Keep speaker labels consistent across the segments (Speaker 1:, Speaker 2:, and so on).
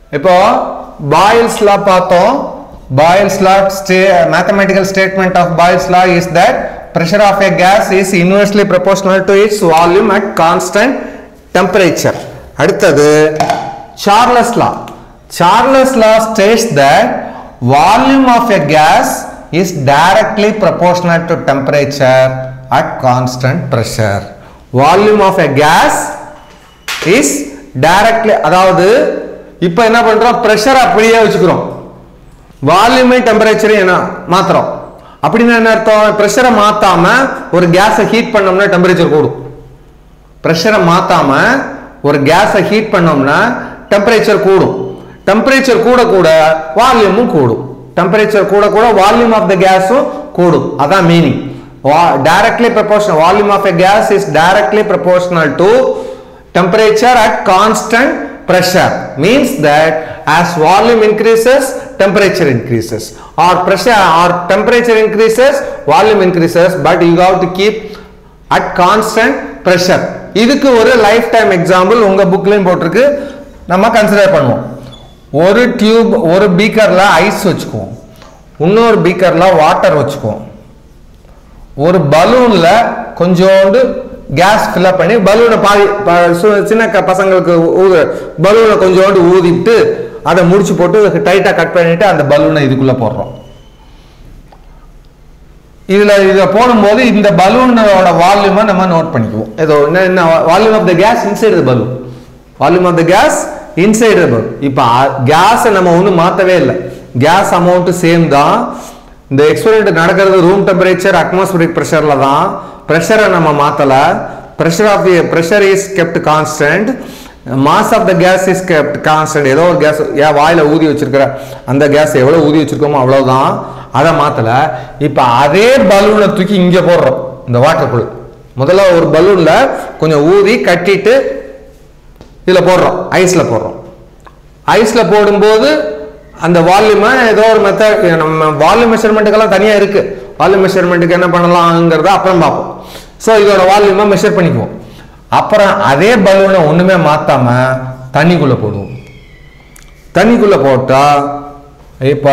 Speaker 1: இப்போ Boyle's law பார்த்தோம் Boyle's law stay mathematical statement of Boyle's law is that pressure of a gas is inversely proportional to its volume at constant temperature அடுத்தது Charles law Charles law states that volume of a gas is directly proportional to temperature at constant pressure volume of a gas is directly அதாவது இப்போ என்ன பண்றோம் pressure அப்படியே வச்சுக்கிறோம் வால்யூமே டெம்பரேச்சரையும் என்ன மாத்துறோம் அப்படின்னா என்ன அர்த்தம் ப்ரெஷரை மாத்தாம ஒரு கேஸை ஹீட் பண்ணோம்னா டெம்பரேச்சர் கூடும் ப்ரெஷரை மாத்தாம ஒரு கேஸை ஹீட் பண்ணோம்னா டெம்பரேச்சர் கூடும் டெம்பரேச்சர் கூட கூட வால்யூமும் கூடும் டெம்பரேச்சர் கூட கூட வால்யூம் ஆஃப் த கேஸும் கூடும் அதான் meaning directly proportional volume of a gas is directly proportional to temperature at constant pressure means that as volume increases temperature increases or pressure or temperature increases volume increases but you have to keep at constant pressure இதுக்கு ஒரு life time example உங்க புக்லயும் போட்டிருக்கு நம்ம consider பண்ணுவோம் ஒரு tube ஒரு பீக்கர்ல ice வச்சுக்குவோம் இன்னொரு பீக்கர்ல வாட்டர் வச்சுக்குவோம் ஒரு பலூன்ல கொஞ்சோண்டு கேஸ் ஃபில்அப் பண்ணி பலூனை பாதி ப- சு- சின்ன க- பசங்களுக்கு ஊது பலூனை கொஞ்சோண்டு ஊதிட்டு அதை முடிச்சு போட்டு டைட்டா கட் பண்ணிட்டு அந்த பலூனை இதுக்குள்ள போடுறோம் இதுல இத போடும்போது இந்த பலூனோட வால்யூமை நம்ம நோட் பண்ணிக்குவோம் ஏதோ என்ன என்ன volume of the gas inside the balloon volume of the gas inside the balloon இப்போ கேஸை நம்ம ஒன்றும் மாற்றவே இல்லை கேஸ் அமௌண்ட் சேம் தான் இந்த எக்ஸ்பெரிமெண்ட் நடக்கிறது ரூம் டெம்பரேச்சர் அட்மாஸ்பியரிக் ப்ரெஷர்ல தான் ப்ரெஷரை நம்ம மாற்றல pressure of the pressure is kept constant mass of the gas is kept constant ஏதோ ஒரு கேஸ் ஏன் வாயில ஊதி வச்சிருக்கிற அந்த கேஸ் எவ்வளவு ஊதி வச்சிருக்கோமோ அவ்வளவுதான் அதை மாத்தல இப்ப அதே பலூனை தூக்கி இங்க போடுறோம் இந்த வாட்டருக்குள்ள முதல்ல ஒரு பலூன்ல கொஞ்சம் ஊதி கட்டிட்டு இதுல போடுறோம் ஐஸ்ல போடுறோம் ஐஸ்ல போடும்போது அந்த வால்யூமை ஏதோ ஒரு மெத்தட் நம்ம வால்யூம் மெஷர்மெண்ட்டுக்கெல்லாம் தனியா இருக்கு வால்யூம் மெஷர்மெண்ட்டுக்கு என்ன பண்ணலாங்கிறத அப்புறம் பார்ப்போம் ஸோ இதோட வால்யூமை மெஷர் பண்ணிக்குவோம் அப்புறம் அதே பலூனை ஒண்ணுமே மாத்தாம தண்ணிக்குள்ள போடுவோம் தண்ணிக்குள்ள போட்டா இப்போ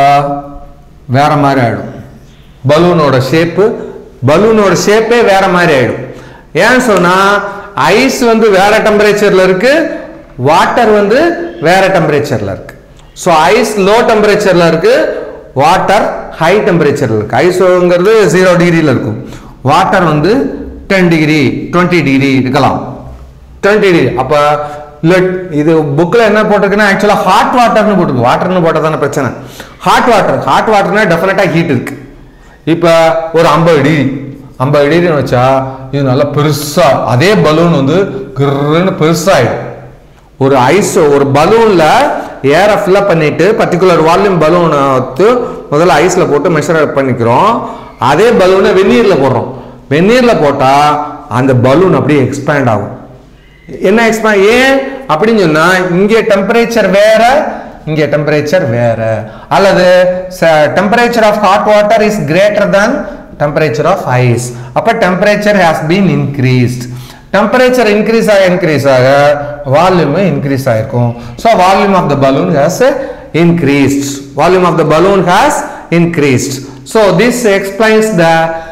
Speaker 1: வேற மாதிரி ஆயிடும் பலூனோட ஷேப்பு பலூனோட ஷேப்பே வேற மாதிரி ஆயிடும் ஏன் சொன்னா ஐஸ் வந்து வேற டெம்பரேச்சர்ல இருக்கு வாட்டர் வந்து வேற டெம்பரேச்சர்ல இருக்கு ஸோ ஐஸ் லோ டெம்பரேச்சர்ல இருக்கு வாட்டர் ஹை டெம்பரேச்சர்ல இருக்கு ஐஸ்ங்கிறது ஜீரோ டிகிரியில் இருக்கும் வாட்டர் வந்து டென் டிகிரி டுவெண்ட்டி டிகிரி இருக்கலாம் டுவெண்ட்டி டிகிரி அப்போ லெட் இது புக்கில் என்ன போட்டிருக்குன்னா ஆக்சுவலாக ஹாட் வாட்டர்னு போட்டிருக்கு வாட்டர்னு போட்டால் தானே பிரச்சனை ஹாட் வாட்டர் ஹாட் வாட்டர்னா டெஃபினட்டாக ஹீட் இருக்கு இப்போ ஒரு ஐம்பது டிகிரி ஐம்பது டிகிரின்னு வச்சா இது நல்லா பெருசா அதே பலூன் வந்து கிருன்னு பெருசாயிடும் ஒரு ஐஸ் ஒரு பலூன்ல ஏரை ஃபில்அப் பண்ணிட்டு பர்டிகுலர் வால்யூம் பலூனை வந்து முதல்ல ஐஸ்ல போட்டு மெஷர் பண்ணிக்கிறோம் அதே பலூனை வெந்நீர்ல போடுறோம் வெந்நீர்ல போட்டா அந்த பலூன் அப்படியே எக்ஸ்பேண்ட் ஆகும் என்ன எக்ஸ்பேண்ட் ஏன் அப்படின்னு சொன்னா இங்க டெம்பரேச்சர் வேற இங்க டெம்பரேச்சர் வேற அல்லது temperature of hot water is greater than temperature of ice அப்ப temperature has been increased temperature increase ஆக இன்க்ரீஸ் ஆக வால்யூம் இன்க்ரீஸ் ஆயிருக்கும் so volume of the balloon has increased volume of the balloon has increased so this explains the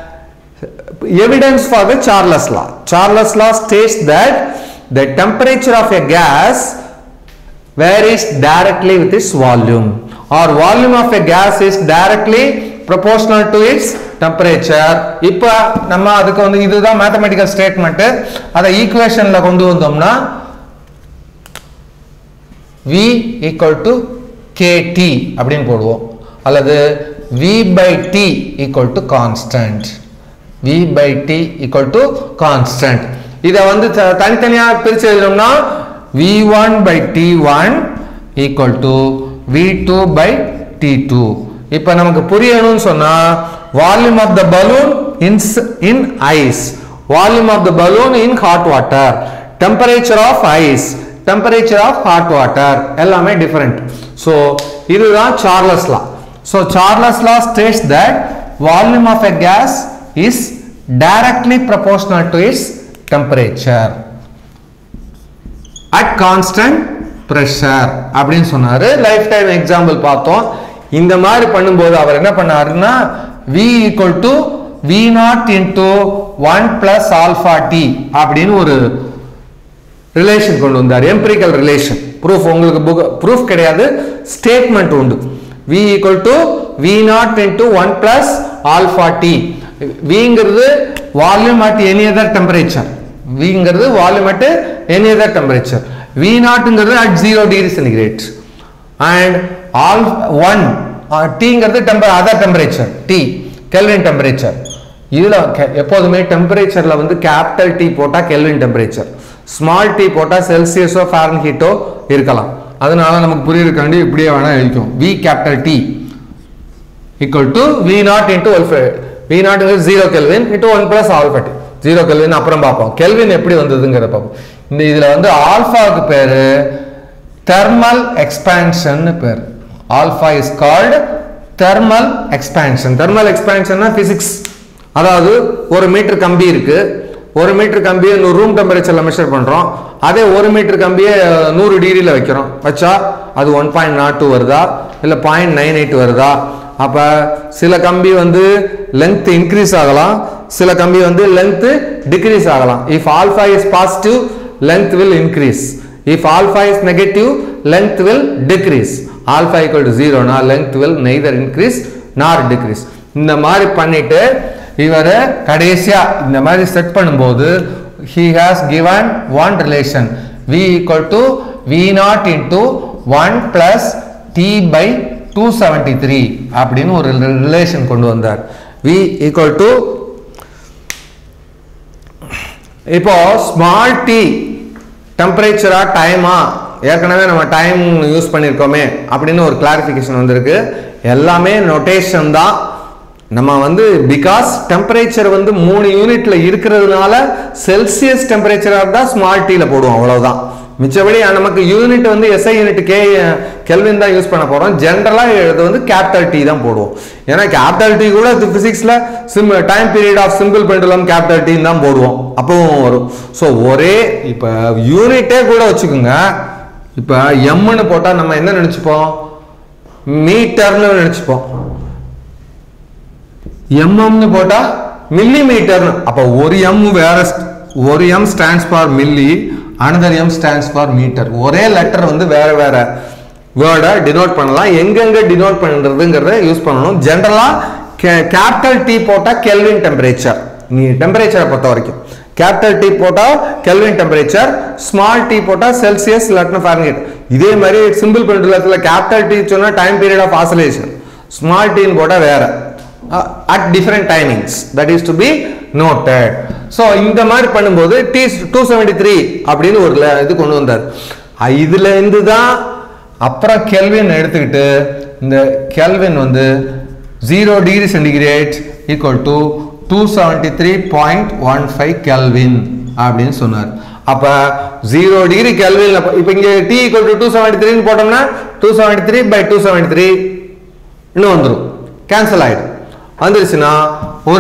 Speaker 1: evidence for the Charles law. Charles law states that the temperature of a gas varies directly with its volume or volume of a gas is directly proportional to its temperature இப்போ நம்ம அதுக்கு வந்து இதுதான் mathematical statement அதை ஈக்குவேஷன்ல கொண்டு வந்தோம்னா V equal to KT அப்படின்னு போடுவோம் அல்லது V by T equal to constant V by T equal to constant இதை வந்து த- தனித்தனியா பிரிச்சு எழுதணும்னா V1 by T1 equal to V2 by T2 இப்போ நமக்கு புரியணும்னு சொன்னா volume of the balloon in in ice volume of the balloon in hot water temperature of ice temperature of hot water எல்லாமே டிஃபரெண்ட் ஸோ இதுதான் Charles law so Charles law states that volume of a gas is directly proportional to its temperature at constant pressure அப்படின்னு சொன்னாரு life time example பார்த்தோம் இந்த மாதிரி பண்ணும்போது அவர் என்ன பண்ணாருன்னா v equal to V naught into one plus alpha T அப்படின்னு ஒரு ரிலேஷன் கொண்டு வந்தார் எம்பிரிக்கல் ரிலேஷன் ப்ரூஃப் உங்களுக்கு புக் ப்ரூஃப் கிடையாது ஸ்டேட்மெண்ட் உண்டு v equal to V naught into one plus alpha T விங்கிறது volume at any other temperature விங்கிறது volume at any other temperature V நாட்டுங்கிறது at zero degree centigrade and all one டீங்கிறது temper other temperature T Kelvin temperature இதுல கெ- எப்போதுமே டெம்பரேச்சர்ல வந்து capital T போட்டா கெல்வின் டெம்பரேச்சர் ஸ்மால் டி போட்டா செல்சியஸோ ஃபாரன்ஹீட்டோ இருக்கலாம் அதனால நமக்கு புரியுறதுக்காண்டி இப்படியே வேணா எழுதிக்கும் V capital T equal to V naught into alpha V naught is 0 Kelvin into 1 plus alpha T 0 Kelvin அப்புறம் பார்ப்போம் கெல்வின் எப்படி வந்ததுங்கிறத பார்ப்போம் இந்த இதுல வந்து ஆல்பாவுக்கு பேரு தெர்மல் எக்ஸ்பான்ஷன் பேர் alpha is called thermal expansion thermal எக்ஸ்பான்ஷன்னா பிசிக்ஸ் அதாவது ஒரு மீட்டர் கம்பி இருக்கு ஒரு மீட்டர் கம்பியை நூறு ரூம் டெம்பரேச்சர்ல மெஷர் பண்றோம் அதே ஒரு மீட்டர் கம்பியை அஹ், நூறு டிகிரியில் வைக்கிறோம் வச்சா அது ஒன் பாயிண்ட் நாட் டூ வருதா இல்லை பாயிண்ட் நைன் எயிட் வருதா அப்ப சில கம்பி வந்து லென்த் இன்க்ரீஸ் ஆகலாம் சில கம்பி வந்து லென்த் டிக்ரீஸ் ஆகலாம் if alpha is positive length will increase if alpha is negative length will decrease alpha equal to ஜீரோனா length will neither increase nor decrease இந்த மாதிரி பண்ணிட்டு இவர் கடைசியா இந்த மாதிரி செட் பண்ணும்போது he has given one relation v equal to v naught into 1 plus t by 273 அப்படின்னு ஒரு ரிலேஷன் கொண்டு வந்தார் v equal to இப்போ ஸ்மால் டி டெம்பரேச்சரா டைமா ஏற்கனவே நம்ம டைம் யூஸ் பண்ணியிருக்கோமே அப்படின்னு ஒரு கிளாரிஃபிகேஷன் வந்திருக்கு எல்லாமே நொட்டேஷன் தான் நம்ம வந்து பிகாஸ் டெம்பரேச்சர் வந்து மூணு யூனிட்ல இருக்கிறதுனால செல்சியஸ் டெம்பரேச்சரா தான் ஸ்மால் டீல போடுவோம் அவ்வளவுதான் மிச்சபடி நமக்கு யூனிட் வந்து எஸ்ஐ யூனிட் கே கெல்வின் தான் யூஸ் பண்ண போறோம் ஜென்ரலா இது வந்து கேபிட்டல் டி தான் போடுவோம் ஏன்னா கேபிட்டல் டி கூட பிசிக்ஸ்ல சிம் time period of simple pendulum capital T தான் போடுவோம் அப்பவும் வரும் ஸோ ஒரே இப்போ யூனிட்டே கூட வச்சுக்கோங்க இப்போ எம்னு போட்டா நம்ம என்ன நினைச்சுப்போம் மீட்டர்னு நினைச்சுப்போம் எம்எம்னு போட்டா மில்லி மீட்டர்னு அப்ப ஒரு எம் வேற st- ஒரு M stands for milli another M stands for metre ஒரே லெட்டர் வந்து வேற வேற வேர்டை டினோட் பண்ணலாம் எங்கெங்க டினோட் பண்றதுங்கிறத யூஸ் பண்ணணும் ஜென்ரலா கேபிட்டல் டி போட்டா கெல்வின் டெம்பரேச்சர் நீ டெம்பரேச்சரை பொறுத்த வரைக்கும் கேபிட்டல் டி போட்டா கெல்வின் டெம்பரேச்சர் ஸ்மால் டி போட்டா செல்சியஸ் இல்லாட்டினா ஃபாரன்ஹீட் இதே மாதிரி சிம்பிள் பெண்டுலத்துல கேபிட்டல் டி சொன்னா time period of oscillation small டீன்னு போட்டா வேற at different timings that is to be noted so இந்த மாதிரி பண்ணும்போது டி டூ செவன்டி த்ரீ அப்படின்னு ஒரு ல- இது கொண்டு வந்தார் அஹ் இதுல இருந்து தான் அப்புறம் கெல்வின் எடுத்துக்கிட்டு இந்த கெல்வின் வந்து zero degree centigrade equal to two seventy three point one five Kelvin அப்படின்னு சொன்னார் அப்ப ஜீரோ டிகிரி கெல்வின் இப்போ இங்க T equal to two seventy த்ரீன்னு போட்டோம்னா two seventy three by two seventy three இன்னும் வந்துடும் கேன்சல் ஆயிடும் வந்துருச்சுன்னா ஒரு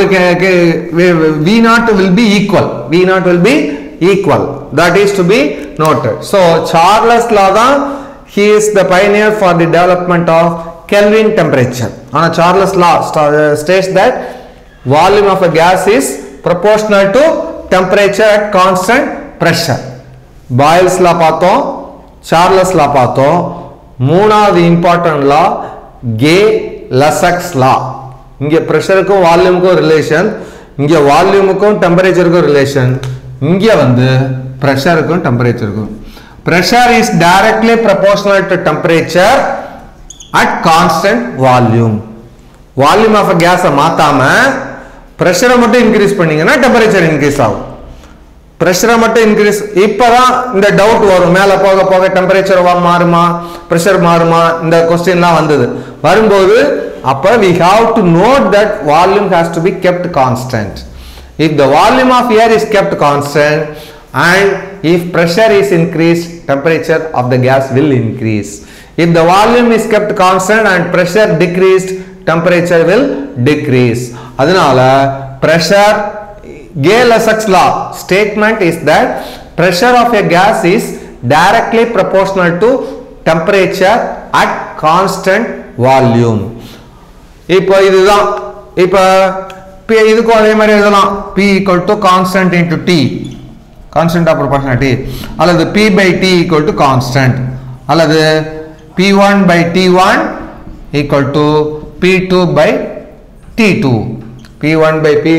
Speaker 1: V naught will be equal V naught will be equal that is to be noted so Charles law தான் he is the pioneer for the development of Kelvin temperature. ஆனா Charles law states that volume of a gas is proportional to temperature at constant pressure. Boyle's law பார்த்தோம் Charles லா பார்த்தோம் மூணாவது important லா K லசக்ஸ் லா இங்க பிரஷருக்கும் வால்யூமுக்கும் relation இங்க வால்யூமுக்கும் டெம்பரேச்சருக்கும் relation இங்க வந்து பிரஷருக்கும் டெம்பரேச்சருக்கும் pressure is directly proportional to temperature at constant volume volume of கேஸை மாத்தாம ப்ரெஷரை மட்டும் இன்க்ரீஸ் பண்ணீங்கன்னா டெம்பரேச்சர் இன்க்ரீஸ் ஆகும் ப்ரெஷரை மட்டும் இன்க்ரீஸ் இப்பதான் இந்த டவுட் வரும் மேல போக போக டெம்பரேச்சர் மாறுமா ப்ரெஷர் மாறுமா இந்த கொஸ்டின்லாம் வந்தது வரும்போது அப்ப we have to note that volume has to be kept constant if the volume of air is kept constant and if pressure is increased temperature of the gas will increase if the volume is kept constant and pressure decreased temperature will decrease அதனால pressure Gay-Lussac law statement is that pressure of a gas is directly proportional to temperature at constant volume இப்போ இதுதான் இப்போ P இதுக்கும் அதே மாதிரி எழுதலாம் P equal to constant into T constant of proportionality அல்லது P by T equal to constant அல்லது P1 by T1 equal to P2 by T2 P1 by P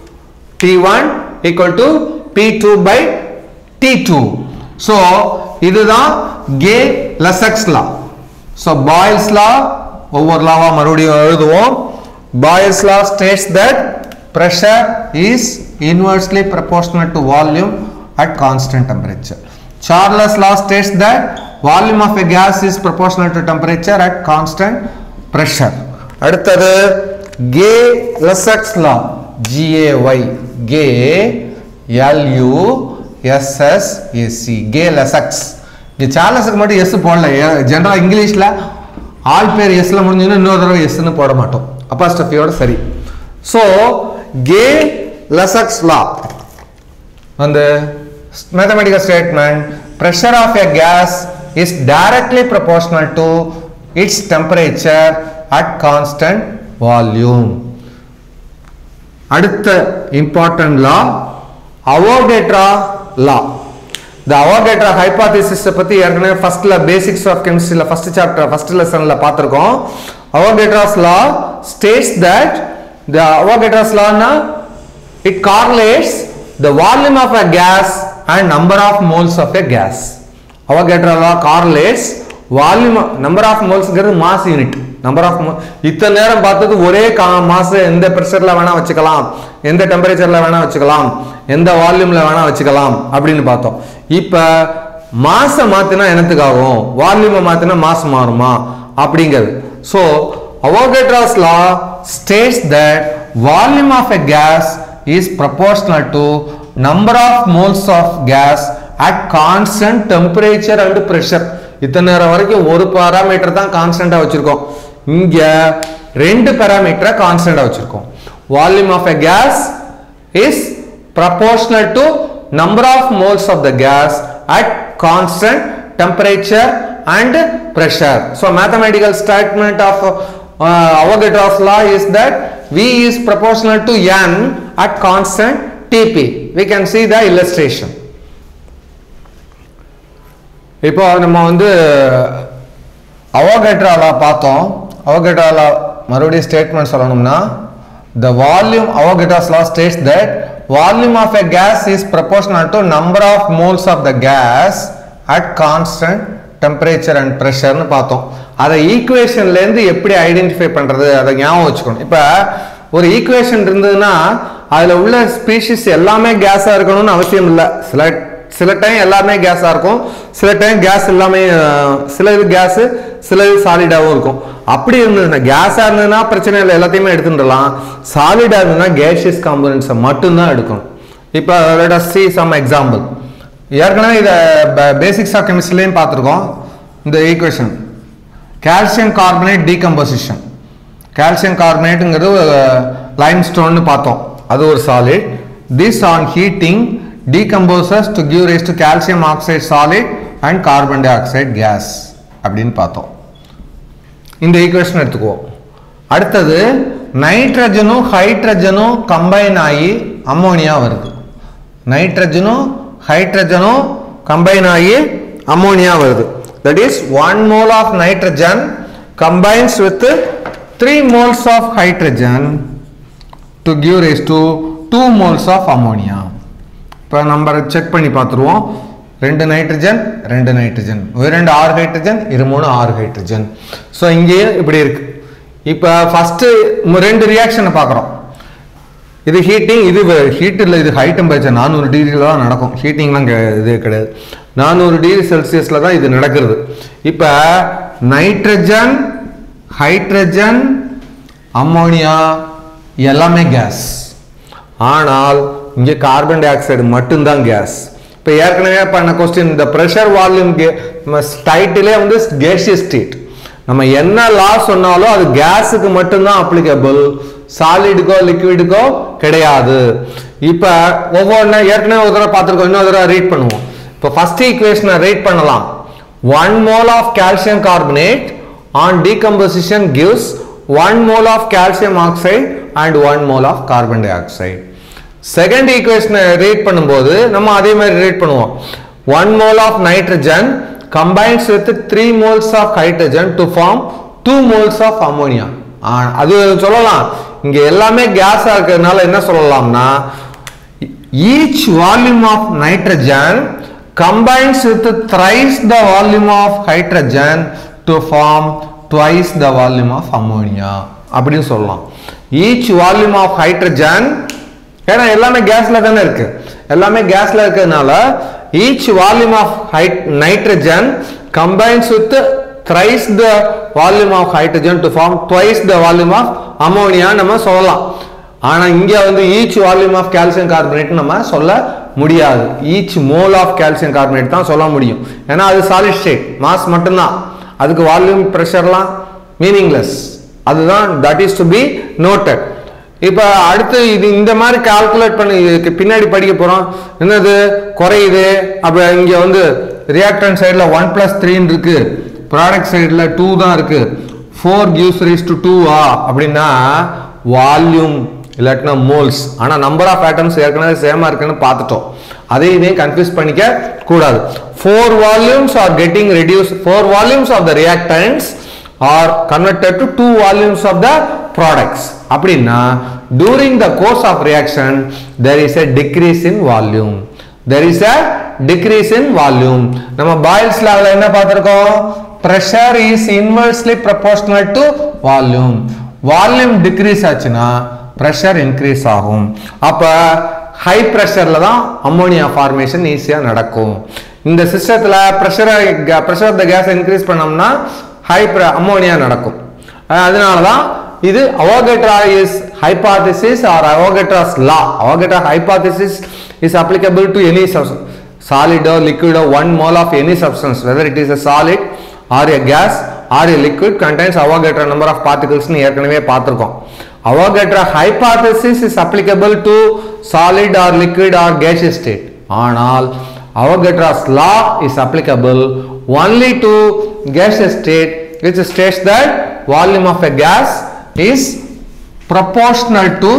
Speaker 1: T1 equal to P2 by T2 so இதுதான் Gay Lussac's law so Boyle's law ஒவ்வொரு லாவா மறுபடியும் எழுதுவோம் Boyle's law states that pressure is inversely proportional to volume at constant temperature Charles law states that volume of a gas is proportional to temperature at constant pressure அடுத்தது Gay Lussac's law GAY Gay LU SSAC Gay Lussac's இங்கே சார்லஸுக்கு மட்டும் S போடல ஜென்ரலாக இங்கிலீஷில் ஆள் பேர் எஸ்ல முடிஞ்சுன்னா இன்னொரு தடவை எஸ்ன்னு போட மாட்டோம் அப்பாஸ்டஃபியோட சரி ஸோ கே லெசக்ஸ் லா அந்த mathematical statement pressure of a gas is directly proportional to its temperature at constant volume அடுத்த important law Avogadro law the Avogadro hypothesis பத்தி ஏற்கனவே ஃபர்ஸ்ட்ல பேசிக்ஸ் ஆஃப் கெமிஸ்ட்ரியில் ஃபர்ஸ்ட் சாப்டர் ஃபர்ஸ்ட் லெசன்ல பார்த்துருக்கோம் Avogadro's law states that the Avogadro's law na it correlates the volume of a gas and number of moles of a gas Avogadro law correlates volume number of மோல்ஸ்ங்கிறது mass unit number of இத்தனை நேரம் பார்த்தது ஒரே கா mass எந்த ப்ரெஷரில் வேணா வச்சுக்கலாம் எந்த டெம்பரேச்சரில் வேணா வச்சுக்கலாம் எந்த வால்யூமில் வேணா வச்சுக்கலாம் அப்படின்னு பார்த்தோம் இப்போ மாசை மாற்றினா என்னத்துக்காகும் வால்யூமை மாற்றினா மாஸ் மாறுமா அப்படிங்கிறது so Avogadro's law states that volume of a gas is proportional to number of moles of gas at constant temperature and pressure இத்தனை நேரம் வரைக்கும் ஒரு பாராமீட்டர் தான் கான்ஸ்டண்டா வச்சிருக்கோம் இங்க ரெண்டு பாராமீட்டரை கான்ஸ்டண்டா வச்சிருக்கோம் volume of a gas is proportional to number of moles of the gas at constant temperature and pressure so mathematical statement of uh, Avogadro's law is that V is proportional to N at constant Tp we can see the illustration இப்போ நம்ம வந்து அவகட்ராலா பார்த்தோம் அவகட்ராலா மறுபடியும் statement சொல்லணும்னா the volume Avogadro's law states that volume of a gas is proportional to number of moles of the gas at constant temperature and ப்ரெஷர்னு பார்த்தோம் அதை ஈக்குவேஷன்லேருந்து எப்படி ஐடென்டிஃபை பண்ணுறது அதை ஞாபகம் வச்சுக்கணும் இப்போ ஒரு ஈக்குவேஷன் இருந்ததுன்னா அதில் உள்ள ஸ்பீஷிஸ் எல்லாமே கேஸாக இருக்கணும்னு அவசியம் இல்லை சில சில டைம் எல்லாமே கேஸாக இருக்கும் சில டைம் கேஸ் எல்லாமே அஹ், சில இது கேஸு சில இது சாலிடாகவும் இருக்கும் அப்படி இருந்ததுன்னா கேஸாக இருந்ததுன்னா பிரச்சனை இல்லை எல்லாத்தையுமே எடுத்துட்டுலாம் சாலிடாக இருந்ததுன்னா கேஷியஸ் காம்பனன்ஸை மட்டும்தான் எடுக்கணும் இப்போ let us see some example ஏற்கனவே இதை பேசிக்ஸ் ஆஃப் கெமிஸ்ட்ரிலையும் பார்த்துருக்கோம் இந்த equation calcium carbonate decomposition calcium கார்பனேட்டுங்கிறது லைம் ஸ்டோன்னு பார்த்தோம் அது ஒரு solid this on heating decomposes to give rise to calcium oxide solid and carbon dioxide gas அப்படின்னு பார்த்தோம் இந்த ஈக்குவேஷன் எடுத்துக்குவோம் அடுத்தது நைட்ரஜனும் ஹைட்ரஜனும் கம்பைன் ஆகி அம்மோனியா வருது நைட்ரஜனும் ஹைட்ரஜனும் கம்பைன் ஆகி அம்மோனியா வருது that is one mole of nitrogen combines with three moles of hydrogen to give rise to two moles of ammonia இப்போ நம்ம செக் பண்ணி பார்த்துருவோம் ரெண்டு நைட்ரஜன் ரெண்டு நைட்ரஜன் ரெண்டு ஆறு ஹைட்ரஜன் இரு மூணு ஆறு ஹைட்ரஜன் ஸோ இங்கேயே இப்படி இருக்கு இப்போ ஃபஸ்ட்டு ரெண்டு ரியாக்ஷனை பார்க்குறோம் இது ஹீட்டிங் இது ஹீட் இல்லை இது ஹை டெம்பரேச்சர் நானூறு டிகிரியில் தான் நடக்கும் ஹீட்டிங்லாம் கெ- இது கிடையாது நானூறு டிகிரி செல்சியஸில் தான் இது நடக்கிறது இப்போ நைட்ரஜன் ஹைட்ரஜன் அம்மோனியா எல்லாமே கேஸ் ஆனால் இங்கே கார்பன் டை ஆக்சைடு மட்டும்தான் கேஸ் இப்போ ஏற்கனவே பண்ண கொஸ்டின் இந்த ப்ரெஷர் வால்யூம் டைட்டிலே வந்து கேஷியஸ் ஸ்டேட் நம்ம என்ன லா சொன்னாலும் அது கேஸுக்கு மட்டும்தான் அப்ளிகபிள் சாலிடுக்கோ லிக்விடுக்கோ கிடையாது இப்போ ஒவ்வொன்று ஏற்கனவே ஒரு தடவை பார்த்துருக்கோம் இன்னொரு தடவை ரீட் பண்ணுவோம் இப்போ ஃபர்ஸ்ட் ஈக்குவேஷனை ரேட் பண்ணலாம் one mole of calcium carbonate on decomposition gives one mole of calcium oxide and one mole of carbon dioxide second ஈக்குவேஷனை ரேட் பண்ணும்போது நம்ம அதே மாதிரி ரேட் பண்ணுவோம் one mole of nitrogen combines with three moles of hydrogen to form two moles of ammonia அது சொல்லலாம் இங்க எல்லாமே கேஸா இருக்கிறதுனால என்ன சொல்லலாம்னா each volume of nitrogen combines with thrice the volume of hydrogen to form twice the volume of ammonia அப்படின்னு சொல்லலாம் each volume of hydrogen ஏன்னா எல்லாமே கேஸ்ல தானே இருக்கு எல்லாமே கேஸ்ல இருக்கிறதுனால each volume of nitrogen combines with thrice the volume of hydrogen to form twice the volume of ammonia நம்ம சொல்லலாம் ஆனா இங்க வந்து each volume of calcium carbonate நம்ம சொல்ல முடியாது each mole of calcium carbonate தான் சொல்ல முடியும் ஏன்னா அது சாலிட் ஸ்டேட் மாஸ் மட்டும்தான் அதுக்கு வால்யூம் ப்ரெஷர்லாம் மீனிங்லெஸ் அதுதான் that is to be noted இப்போ அடுத்து இது இந்த மாதிரி கால்குலேட் பண்ணி இதுக்கு பின்னாடி படிக்க போறோம் என்னது குறையுது அப்ப இங்க வந்து ரியாக்டன் சைடில் ஒன் பிளஸ் த்ரீன்னு இருக்கு ப்ராடக்ட் சைடில் டூ தான் இருக்கு four gives rise to two ஆ அப்படின்னா வால்யூம் இல்லாட்டினா மோல்ஸ் ஆனா நம்பர் ஆஃப் ஆட்டம்ஸ் ஏற்கனவே சேமா இருக்குன்னு பார்த்துட்டோம் அதை இதையும் கன்ஃபியூஸ் பண்ணிக்க கூடாது four volumes are getting reduce four volumes of the reactants are converted to two volumes of the products அப்படின்னா during the course of reaction there is a decrease in volume there is a decrease in volume நம்ம Boyle's லாவில் என்ன பார்த்துருக்கோம் pressure is inversely proportional to volume volume decrease ஆச்சுன்னா pressure increase ஆகும் அப்ப high ப்ரெஷர்ல தான் ammonia formation ஈஸியா நடக்கும் இந்த சிஸ்டத்துல ப்ரெஷரை pressure of the gas increase பண்ணோம்னா ஹை அம்மோனியா நடக்கும் அஹ் அதனால தான் இது Avogadro is hypothesis or Avogadro's law Avogadro hypothesis is applicable to any substance solid or liquid or one mole of any substance whether it is a solid or a gas or a liquid contains Avogadro number of particles னு ஏற்கனவே பார்த்திருக்கோம் Avogadro hypothesis is applicable to solid or liquid or gaseous state ஆனால் Avogadro's law is applicable only to gaseous state which states that volume of a gas is proportional to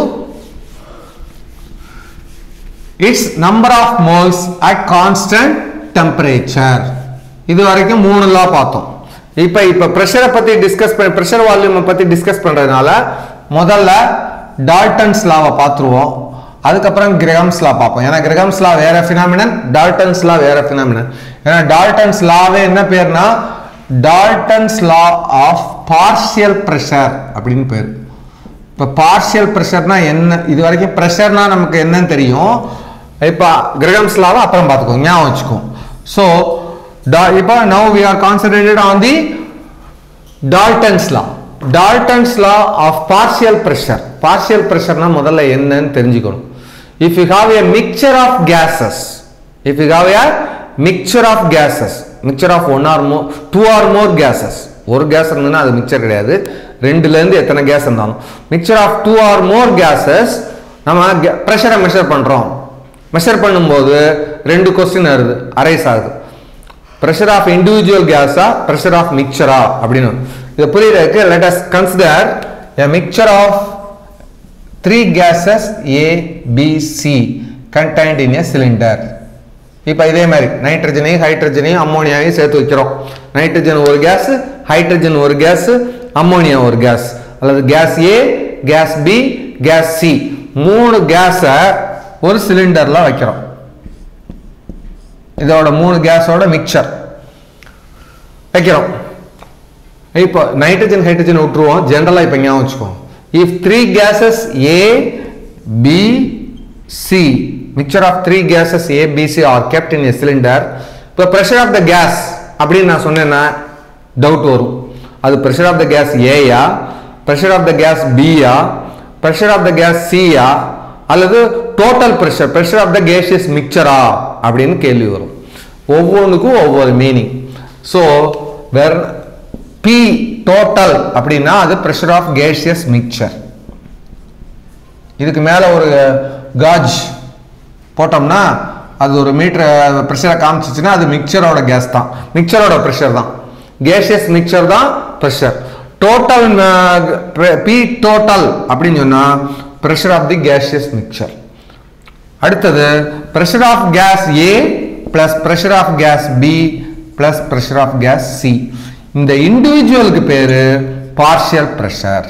Speaker 1: its number of moles at constant temperature இது வரைக்கும் மூணு லா பார்த்தோம் இப்போ இப்போ ப்ரெஷரை பத்தி discuss பண்ண ப்ரெஷர் வால்யூமை பத்தி டிஸ்கஸ் பண்றதுனால முதல்ல டால்டன்ஸ் லாவை பார்த்துருவோம் அதுக்கப்புறம் கிரகம்ஸ் லா பார்ப்போம் ஏன்னா கிரகம்ஸ் லா வேற ஃபினாமினன் டால்டன்ஸ் லா வேற ஃபினாமினன் ஏன்னா டால்டன்ஸ் லாவே என்ன பேர்னா Dalton's law of partial pressure அப்படின்னு பேர் இப்போ பார்ஷியல் ப்ரெஷர்னா என்ன இது வரைக்கும் ப்ரெஷர்னா நமக்கு என்னன்னு தெரியும் இப்போ கிரகம்ஸ் லாவை அப்புறம் பார்த்துக்கோ ஞாபகம் வச்சுக்கோ ஸோ இப்போ now we are concentrated on the Dalton's law Dalton's law of partial pressure partial ப்ரெஷர்னா முதல்ல என்னன்னு தெரிஞ்சுக்கணும் if you have a mixture of gases if you have a mixture of gases mixture of one or more two or more gases ஒரு gas இருந்ததுன்னா அது மிக்சர் கிடையாது ரெண்டுல இருந்து எத்தனை கேஸ் இருந்தாலும் mixture of two or more gases நம்ம ப்ரெஷரை மெஷர் பண்றோம் மெஷர் பண்ணும்போது ரெண்டு கொஸ்டின் வருது அரைஸ் ஆகுது ப்ரெஷர் ஆஃப் இண்டிவிஜுவல் கேஸா ப்ரெஷர் ஆஃப் மிக்சரா அப்படின்னு இது புரியுறதுக்கு let us consider a mixture of three gases A B C contained in a cylinder இப்போ இதே மாதிரி நைட்ரஜனையும் ஹைட்ரஜனையும் அம்மோனியாவையும் சேர்த்து வைக்கிறோம் நைட்ரஜன் ஒரு கேஸ் ஹைட்ரஜன் ஒரு கேஸ் அம்மோனியா ஒரு கேஸ் அல்லது gas A gas B gas C மூணு கேஸை ஒரு சிலிண்டர்ல வைக்கிறோம் இதோட மூணு கேஸோட மிக்சர் வைக்கிறோம் இப்போ நைட்ரஜன் ஹைட்ரஜன் விட்டுருவோம் ஜென்ரலா இப்போ ஞாபகம் வச்சுக்கோ if three gases A B C mixture of three gases A B C are kept in a cylinder இப்போ ப்ரெஷர் ஆஃப் த கேஸ் அப்படின்னு நான் சொன்னேன்னா டவுட் வரும் அது ப்ரெஷர் ஆஃப் த கேஸ் ஏயா ப்ரெஷர் ஆஃப் த கேஸ் பியா pressure of the gas சியா அல்லது total pressure pressure of the gaseous மிக்சரா அப்படின்னு கேள்வி வரும் ஒவ்வொன்றுக்கும் ஒவ்வொரு மீனிங் ஸோ வேற பி டோட்டல் அப்படின்னா அது ப்ரெஷர் ஆஃப் கேஷியஸ் மிக்சர் இதுக்கு மேலே ஒரு காஜ் போட்டோம்னா அது ஒரு மீட்டர் ப்ரெஷரை காமிச்சிச்சுன்னா அது மிக்சரோட கேஸ் தான் மிக்சரோட ப்ரெஷர் தான் கேஷியஸ் மிக்சர் தான் ப்ரெஷர் டோட்டல் பி டோட்டல் அப்படின்னு சொன்னா pressure of the gaseous mixture அடுத்தது pressure of gas A plus pressure of gas B plus pressure of gas C இந்த இண்டிவிஜுவலுக்கு பேரு பார்ஷியல் ப்ரெஷர்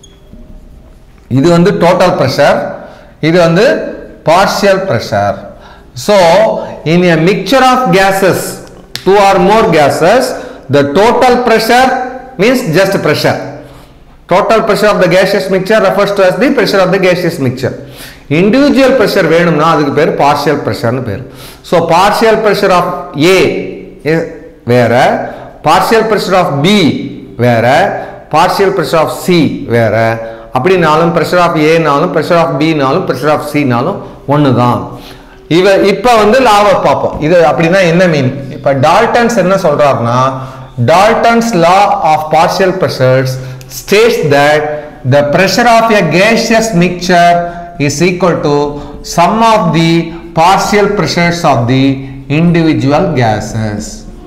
Speaker 1: இது வந்து டோட்டல் ப்ரெஷர் இது வந்து partial pressure so in a mixture of gases two or more gases the total pressure means just pressure total pressure of the gaseous mixture refers to as the pressure of the gaseous mixture individual pressure வேணும்னா அதுக்கு பேர் partial pressureனு பேர் so partial pressure of A is வேற partial pressure of B வேற partial pressure of C வேற அப்படினாலும் pressure of A நாலும் pressure of B நாலும் pressure of C நாலும் ஒன்று தான் இவ இப்ப வந்து லாவை பார்ப்போம் இது அப்படின்னா என்ன மீன் இப்ப டால்டன்ஸ் என்ன சொல்றாருன்னா Dalton's law of partial pressures states that the pressure of a gaseous mixture is equal to sum of the partial pressures of the individual gases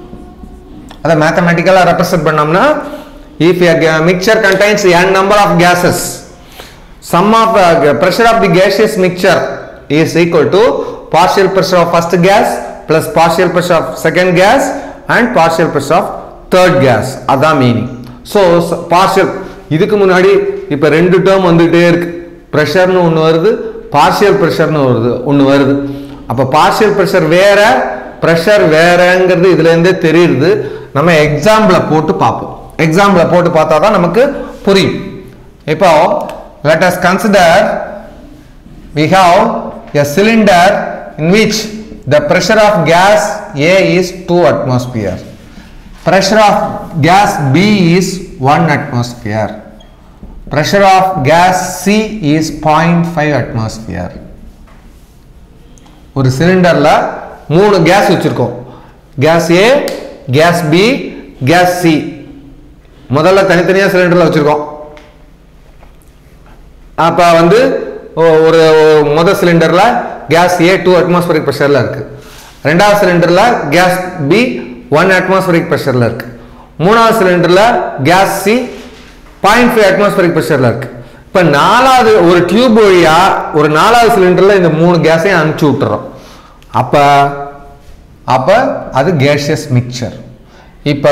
Speaker 1: அதை மேத்தமெட்டிக்கலாக ரெப்ரசென்ட் பண்ணோம்னா if a mixture contains n number of gases sum of uh, pressure of the gaseous mixture is equal to partial pressure of first gas plus partial pressure of second gas and partial pressure of third gas அதான் meaning so partial இதுக்கு முன்னாடி இப்போ ரெண்டு term வந்துகிட்டே இருக்கு ப்ரெஷர்னு ஒன்று வருது partial ப்ரெஷர்னு வருது ஒன்று வருது அப்போ பார்ஷியல் ப்ரெஷர் வேற ப்ரெஷர் வேறங்கிறது இதுலேருந்தே தெரியுது நம்ம எக்ஸாம்பிளை போட்டு பார்ப்போம் எக்ஸாம்பிளை போட்டு பார்த்தா தான் நமக்கு புரியும் இப்போ let us consider we have a cylinder in which the pressure of gas A is 2 atmosphere pressure of gas B is 1 atmosphere pressure of gas C is 0.5 atmosphere ஒரு சிலிண்டர்ல மூணு கேஸ் வச்சிருக்கோம் gas A gas B gas C முதல்ல தனித்தனியா சிலிண்டர்ல வச்சிருக்கோம் அப்ப வந்து ஒ- ஒரு முதல் சிலிண்டர்ல கேஸ் ஏ டூ அட்மாஸ்பரிக் ப்ரெஷர்ல இருக்கு ரெண்டாவது சிலிண்டர்ல கேஸ் பி ஒன் அட்மாஸ்பரிக் ப்ரெஷர்ல இருக்கு மூணாவது சிலிண்டர்ல gas C point five atmospheric ப்ரெஷர்ல இருக்கு இப்ப நாலாவது ஒரு டியூப் வழியா ஒரு நாலாவது சிலிண்டர்ல இந்த மூணு கேஸையும் அனுப்பிச்சு விட்டுறோம் அப்ப அப்ப அது கேஷியஸ் மிக்சர் இப்ப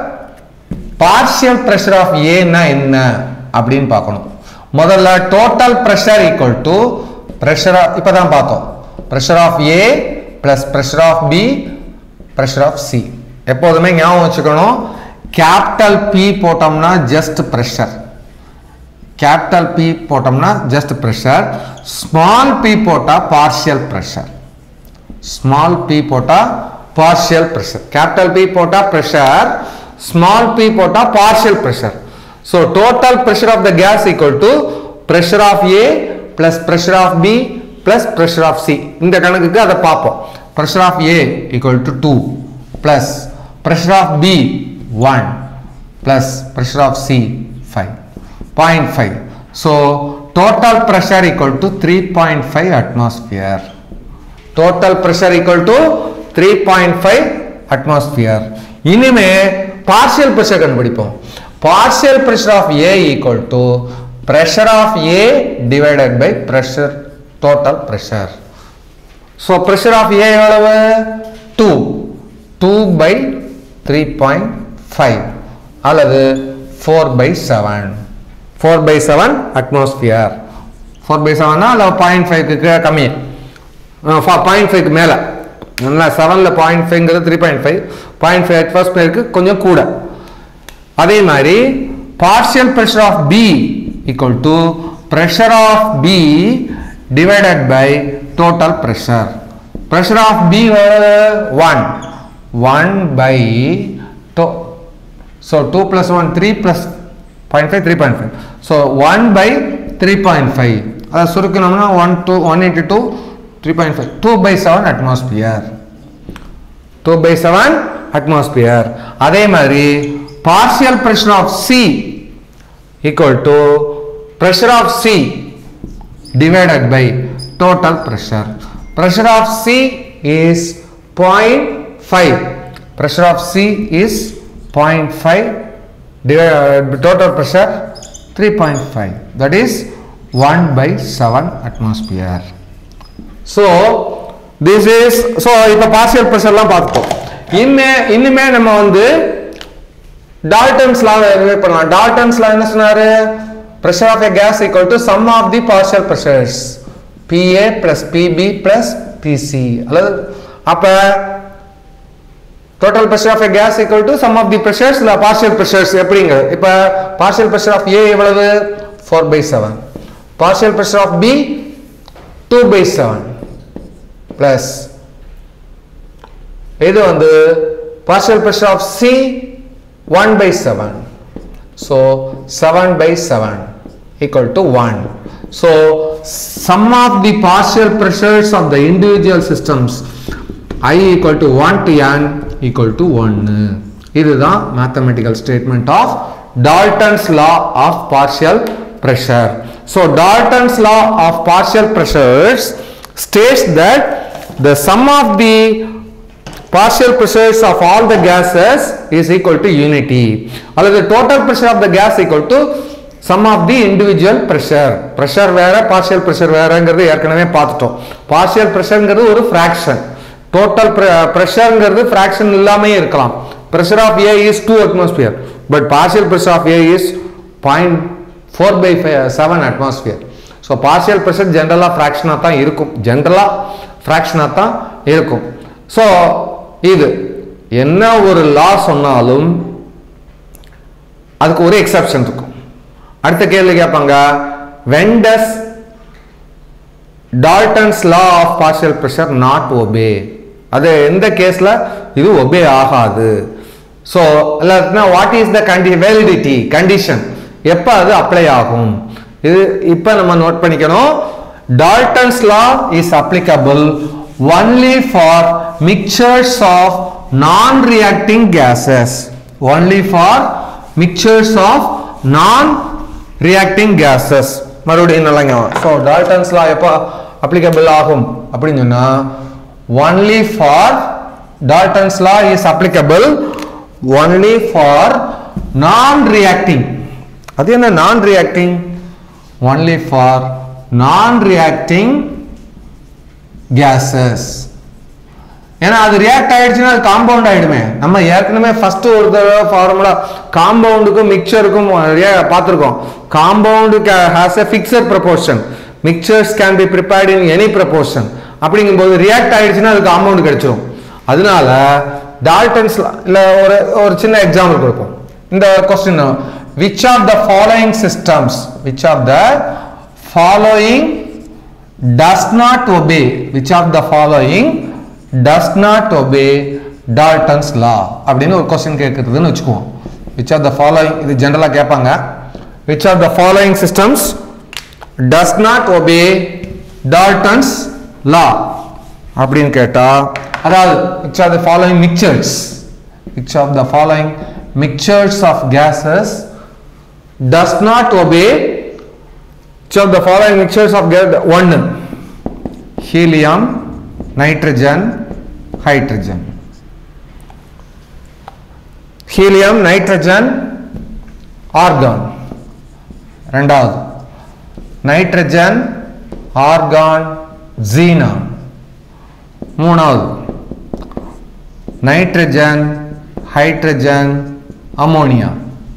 Speaker 1: பார்ஷியல் பிரஷர் ஆஃப் ஏன்னா என்ன அப்படின்னு பார்க்கணும் முதல்ல total pressure equal to pressure இப்பதான் பார்த்தோம் pressure of A plus pressure of B pressure of C எப்போதுமே ஞாபகம் வச்சுக்கணும் கேபிட்டல் பி போட்டோம்னா ஜஸ்ட் பிரஷர் கேபிட்டல் பி போட்டோம்னா ஜஸ்ட் பிரஷர் ஸ்மால் பி போட்டா பார்ஷியல் பிரஷர் ஸ்மால் பி போட்டா பார்ஷியல் பிரஷர் கேபிட்டல் பி போட்டா பிரஷர் ஸ்மால் பி போட்டா partial pressure so total pressure of the case equal to pressure of A plus pressure of B plus pressure of C இந்த கணக்குக்கு அதை பார்ப்போம் pressure of A equal to two plus pressure of B one plus pressure of C five point five so total pressure equal to three point five atmosphere total pressure equal to 3.5 atmosphere இனிமே partial pressure கண்டுபிடிப்போம் partial pressure of A equal to pressure of A divided by pressure total pressure so pressure of A எவ்வளவு 2 2 by 3.5 அல்லது 4 by 7 4 by 7 atmosphere 4 by 7 னா அல்ல 0.5 கம்மி point ஃபைவ்க்கு மேலே நல்லா செவனில் பாயிண்ட் ஃபைவ்ங்கிறது three point five point five அட்மாஸ்பியருக்கு கொஞ்சம் கூட அதே மாதிரி partial pressure of B equal to pressure of B divided by total pressure pressure of B one one by to so two plus one three plus point five three point five so one by three point five அதை சுருக்கணும்னா one two one eighty two three point five two by seven atmosphere two by seven atmosphere அதே மாதிரி partial pressure of C equal to pressure of C divided by total pressure. Pressure of C is 0.5 pressure of C is 0.5 divided total pressure 3.5 that is 1 by 7 atmosphere so this is so இப்போ partial pressure எல்லாம் பார்த்துட்டோம் இனிமே இனிமே நம்ம வந்து Dalton's law revive பண்ணலாம் Dalton's law என்ன சொன்னாரு pressure of a gas equal to sum of the partial pressures PA plus PB plus PC அல்லது அப்ப total pressure of a gas equal to sum of the pressures இல்ல partial pressures எப்படிங்க இப்ப partial pressure of A எவ்வளவு 4 by 7 partial pressure of B 2 by 7 plus இது வந்து partial pressure of C 1 by 7 so 7 by 7 equal to 1 so sum of the partial pressures of the individual systems i equal to 1 to n equal to 1 இதுதான் mathematical statement of Dalton's law of partial pressure so Dalton's law of partial pressures states that the sum of the partial pressures of all the gases is equal to unity அல்லது total pressure of the gas equal to sum of the individual pressure pressure வேற partial pressure வேறங்கிறது ஏற்கனவே பார்த்துட்டோம் partial pressureங்கிறது ஒரு fraction total pre- pressureங்கிறது fraction இல்லாமே இருக்கலாம் pressure of A is 2 atmosphere but partial pressure of A is 0.4 by 7 atmosphere so partial pressure ஜென்ரலாக ஃப்ராக்ஷனாக தான் இருக்கும் ஜென்ரலாக ஃப்ராக்ஷனாக தான் இருக்கும் ஸோ இது என்ன ஒரு லா சொன்னாலும் அதுக்கு ஒரு எக்ஸப்ஷன் இருக்கும் அடுத்த கேள்வி கேட்பாங்க when does Dalton's law of partial pressure not obey அது எந்த கேஸ்ல இது ஒபே ஆகாது ஸோ இல்லாட்டினா what is the condi validity condition எப்போ அது அப்ளை ஆகும் இது இப்போ நம்ம நோட் பண்ணிக்கணும் Dalton's law is applicable only for mixtures of non reacting gases only for mixtures of non reacting gases மறுபடியும் நல்லங்க ஸோ டால்டன்ஸ் லா எப்போ அப்ளிகபிள் ஆகும் அப்படின்னு சொன்னா only for Dalton's law is applicable only for non reacting அது என்ன non reacting only for non reacting gases ஏன்னா அது ரியாக்ட் ஆயிடுச்சுன்னா அது காம்பவுண்ட் ஆயிடுமே நம்ம ஏற்கனவே ஃபர்ஸ்ட் ஒரு தடவை ஃபார்முலா காம்பவுண்டுக்கும் மிக்சருக்கும் பார்த்துருக்கோம் compound has a fixed proportion mixtures can be prepared in any proportion அப்படிங்கும்போது ரியாக்ட் ஆயிடுச்சுன்னா அது காம்பவுண்ட் கிடைச்சிரும் அதனால டால்டன்ஸ் இல்ல ஒரு ஒரு சின்ன எக்ஸாம்பிள் கொடுப்போம் இந்த question which of the following systems which of the following does not obey which of the following does not obey Dalton's law அப்படின்னு ஒரு கொஸ்டின் கேட்குறதுன்னு வச்சுக்குவோம் which of the following இது ஜென்ரலாக கேட்பாங்க which of the following systems does not obey Dalton's law அப்படின்னு கேட்டா அதாவது which of the following mixtures which of the following mixtures of gases does not obey which of the following mixtures of gas one helium nitrogen hydrogen helium nitrogen argon ரெண்டாவது nitrogen argon xenon மூணாவது nitrogen hydrogen ammonia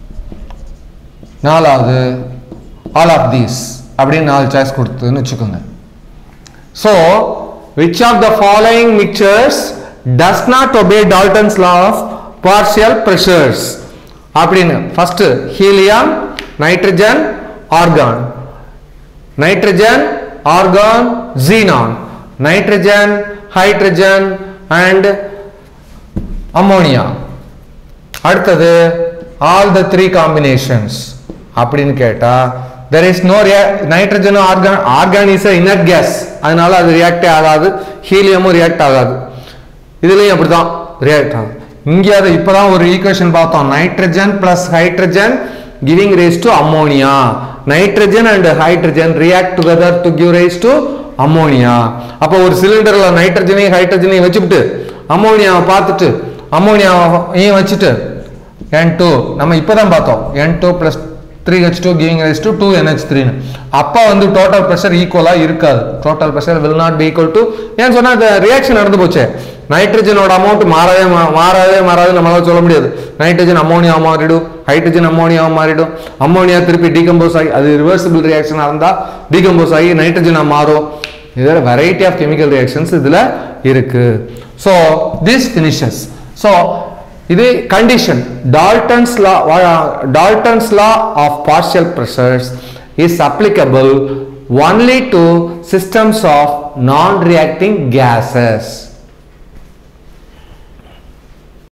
Speaker 1: நாலாவது all of these அப்படின்னு நாலு choice கொடுத்ததுன்னு வச்சுக்கோங்க so which of the following mixtures does not obey Dalton's law of partial pressures அப்படின்னு first helium nitrogen argon nitrogen argon xenon nitrogen hydrogen and ammonia அடுத்தது all the three combinations அப்படின்னு கேட்டா there is no நைட்ரஜனும் argon argon is inert gas அதனால அது ரியாக்டே ஆகாது ஹீலியமும் react ஆகாது இதுலயும் அப்படிதான் ரியாக்ட் ஆகும் இங்கே அது இப்பதான் ஒரு ஈக்குவேஷன் பார்த்தோம் nitrogen plus hydrogen giving rise to ammonia nitrogen and hydrogen react together to give rise to ammonia அப்போ ஒரு சிலிண்டர்ல நைட்ரஜனையும் ஹைட்ரஜனையும் வச்சுவிட்டு அம்மோனியாவை பார்த்துட்டு அம்மோனியாவையும் வச்சுட்டு என் டூ நம்ம இப்போதான் பார்த்தோம் N two plus three H two giving rise to two NH த்ரீன்னு அப்போ வந்து டோட்டல் ப்ரெஷர் ஈக்குவலாக இருக்காது total pressure will not be equal to ஏன்னு சொன்னால் இந்த ரியாக்ஷன் நடந்து போச்சே நைட்ரஜனோட அமௌண்ட் மாறவே மா- மாறவே மாறாது நம்மளால சொல்ல முடியாது நைட்ரஜன் அம்மோனியா மாறிடும் ஹைட்ரஜன் அம்மோனியா மாறிடும் அம்மோனியா திருப்பி டீகம்போஸ் ஆகி அது ரிவர்சிபிள் ரியாக்ஷனாக இருந்தால் டீகம்போஸ் ஆகி நைட்ரஜனாக மாறும் இதில் வெரைட்டி ஆஃப் கெமிக்கல் ரியாக்ஷன்ஸ் இதில் இருக்கு ஸோ திஸ் ஃபினிஷஸ் ஸோ இது condition Dalton's law Dalton's law of partial pressures is applicable only to systems of non-reacting gases